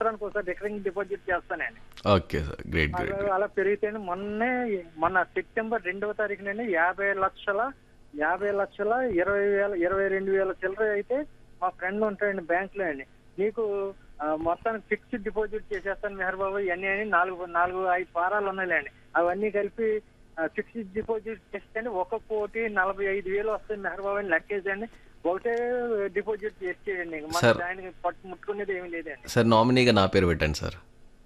సంవత్సరానికి ఒకసారి recurring deposit చేస్తానండి ఓకే సార్ గ్రేట్ గ్రేట్ అలా అలా పెరిగితే మొన్నే మొన్న సెప్టెంబర్ రెండవ తారీఖునండి యాభై లక్షల యాభై లక్షల ఇరవై వేల ఇరవై రెండు వేల చిల్లర అయితే మా ఫ్రెండ్ ఉంటాయండి బ్యాంక్ లో అండి నీకు ఆ, మొత్తానికి ఫిక్స్డ్ డిపాజిట్ చేసేస్తాను మెహర్ బాబు ఇవన్నీ అని నాలుగు నాలుగు ఐదు వారాలు ఉన్నాయిలేండి అవన్నీ కలిపి ఫిక్స్డ్ డిపాజిట్ చేస్తే ఒక కోటి నలభై ఐదు వేలు వస్తాయి మెహర్ బాబు అని లెక్కేసండి ఒకటే డిపాజిట్ చేసేయండి మన సార్. దానికి పట్టు ముట్టుకునేది ఏమీ లేదండి సార్ నామినీగా నా పేరు పెట్టండి సార్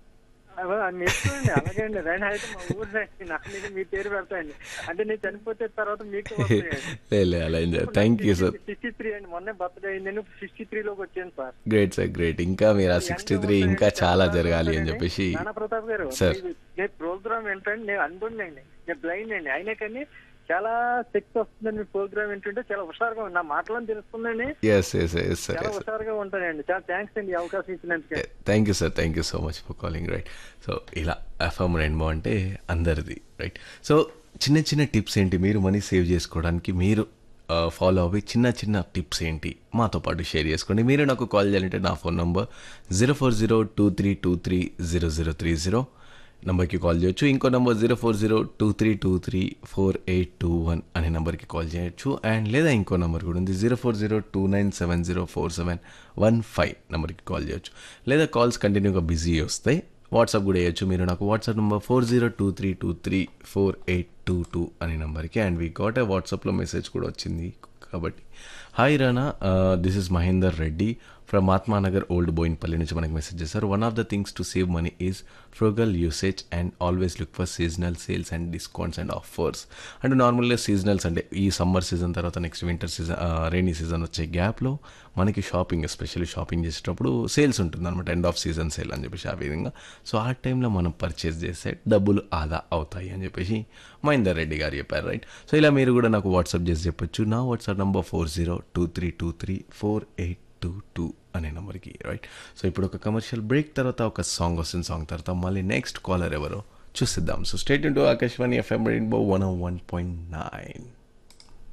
అవ్వ, మీ ఇష్టం అండి అలాగే అండి రైన్ అయితే మా ఊరు రండి నా మీద మీ పేరు పెడతాయండి అంటే నేను చనిపోతే తర్వాత మీకు లే లే అలా ఏం thank you sir sixty three అండి మొన్నే బర్త్డే అయింది సిక్స్టీ త్రీ లోకి వచ్చాను సార్ గ్రేట్ సార్ గ్రేట్ ఇంకా మీరు ఆ సిక్స్టీ త్రీ ఇంకా చాలా జరగాలి అని చెప్పేసి నానా ప్రతాప్ గారు సార్. మీరు- నేను ప్రోగ్రామ్ ఏంటంటే నేను అనుకోండి అండి నేను బ్లైండ్ అండి అయినా కానీ చాలా శక్తి వస్తుందండి మీ ప్రోగ్రామ్ ఏంటంటే చాలా హుషారుగా ఉంది నా మాటలను తెలుస్తుందండి ఎస్ ఎస్ ఎస్ సార్ చాలా ఎస్ హుషారుగా ఉంటానండి చాలా థ్యాంక్స్ అండి ఈ అవకాశం ఇచ్చినందుకు thank you sir thank you so much for calling right so ఇలా ఎఫ్ఎం రెయిన్బో అంటే అందరిది రైట్ సో చిన్న చిన్న టిప్స్ ఏంటి మీరు మనీ సేవ్ చేసుకోవడానికి మీరు ఫాలో అవ్వే చిన్న చిన్న టిప్స్ ఏంటి మాతో పాటు షేర్ చేసుకోండి మీరు నాకు కాల్ చేయాలంటే నా phone number zero four zero two three two three zero zero three zero నెంబర్కి కాల్ చేయొచ్చు ఇంకో number zero four zero two three two three four eight two one అనే నెంబర్కి కాల్ చేయొచ్చు అండ్ లేదా ఇంకో నెంబర్ కూడా ఉంది zero four zero two nine seven zero four seven one five నెంబర్కి కాల్ చేయొచ్చు లేదా కాల్స్ కంటిన్యూగా బిజీ వస్తాయి వాట్సాప్ కూడా వేయచ్చు మీరు నాకు WhatsApp number four zero two three two three four eight two two అనే నెంబర్కి అండ్ వీ గాట్ ఏ వాట్సాప్లో మెసేజ్ కూడా వచ్చింది కాబట్టి hi Rana this is Mahender Reddy from Atmanagar old Bowenpally నుంచి మనకి మెసేజ్ చేశారు one of the things to save money is frugal usage and always look for seasonal sales and discounts and offers అంటే నార్మల్గా seasonals అంటే ఈ సమ్మర్ సీజన్ తర్వాత next winter season rainy season వచ్చే గ్యాప్లో మనకి షాపింగ్ ఎస్పెషల్లీ షాపింగ్ చేసేటప్పుడు sales ఉంటుంది అనమాట ఎండ్ ఆఫ్ సీజన్ సేల్ అని చెప్పేసి ఆ విధంగా సో ఆ టైంలో మనం పర్చేస్ చేస్తే డబ్బులు ఆదా అవుతాయి అని చెప్పేసి మహేందర్ రెడ్డి గారు చెప్పారు రైట్ సో ఇలా మీరు కూడా నాకు వాట్సాప్ చేసి చెప్పొచ్చు నా WhatsApp number four zero two three two three four eight two two అనే నెంబర్కి రైట్ సో ఇప్పుడు ఒక కమర్షియల్ బ్రేక్ తర్వాత ఒక సాంగ్ వస్తుంది సాంగ్ తర్వాత మళ్ళీ నెక్స్ట్ కాలర్ ఎవరో చూసిద్దాం so stay tuned to Akashvani FM rainbow one one point nine